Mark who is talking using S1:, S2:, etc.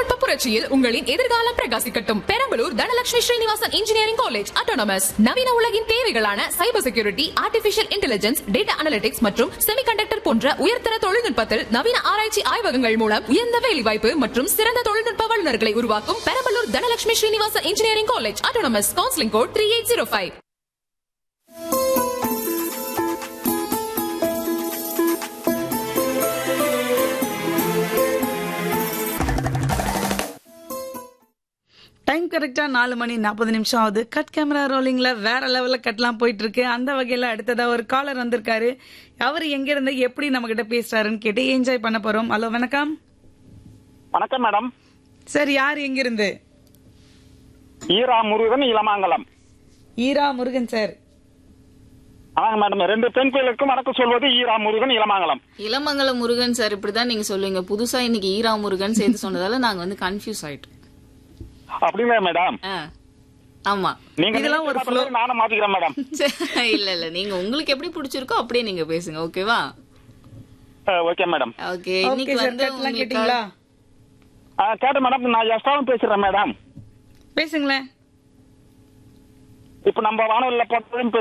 S1: தொழில்நுட்ப புரட்சியில் உங்களின் எதிர்காலம் பிரகாசிக்கட்டும் Perambalur Dhanalakshmi Srinivasan engineering college autonomous நவீன உலகின் தேவைகளான cyber security artificial intelligence data analytics மற்றும் செமிகண்டக்டர் போன்ற உயர்தர தொழில்நுட்பத்தில் நவீன ஆராய்ச்சி ஆய்வகங்கள் மூலம் உயர்ந்த வேலைவாய்ப்பு மற்றும் சிறந்த தொழில்நுட்ப வல்லுநர்களை உருவாக்கும் Perambalur Dhanalakshmi Srinivasan engineering college autonomous counselling code three eight zero five
S2: time கரெக்டா நாலு மணி நாற்பது நிமிஷம் ஆகுது கட் கேமரா ரோலிங்ல வேற லெவல்ல கட்லாம் போயிட்டு இருக்கு அந்த வகையில அடுத்ததா ஒரு காலர் வந்திருக்காரு அவர் எங்க இருந்து எப்படி நம்ம கிட்ட பேசுறாருன்னு கேட்டு என்ஜாய் பண்ண போறோம் ஹலோ வணக்கம்
S3: வணக்கம் மேடம்
S2: சார் யார் எங்க இருந்து
S3: ஈரா முருகன் இளமாங்கலம்
S2: ஈரா முருகன் சார்
S3: ஆமாங்க மேடம் ரெண்டு பெண் பிள்ளைகளுக்கும் வணக்கம் சொல்வது ஈரா முருகன் இளமாங்கலம்
S4: இளமங்கலம் முருகன் சார் இப்படிதான் நீங்க சொல்லுவீங்க புதுசா இன்னைக்கு ஈரா முருகன் சேர்த்து சொன்னதால நாங்க வந்து கன்ஃபியூஸ் ஆயிட்டோம்
S3: அப்படிங்களா மேடம்
S4: ஆ. ஆமா
S3: நீங்க
S2: இதெல்லாம் ஒரு
S3: நினைச்ச மாதிரி நானும் மாத்திக்கிறேன் மேடம்
S4: சரி, இல்ல இல்ல நீங்க உங்களுக்கு எப்படி பிடிச்சிருக்கோ அப்படியே நீங்க பேசுங்க ஓகேவா
S3: ஓகே மேடம்
S4: ஓகே
S2: ஓகே
S4: இன்னைக்கு
S2: சார்
S4: வந்து
S2: கட்லாம்
S4: உங்களுக்கு
S2: கேட்டீங்களா
S3: கேட்டேன் மேடம் நான் எஸ்டாவும் பேசுறேன் மேடம்
S2: பேசுங்களேன்
S3: இப்ப நம்ம வானொலியில போட்டதும்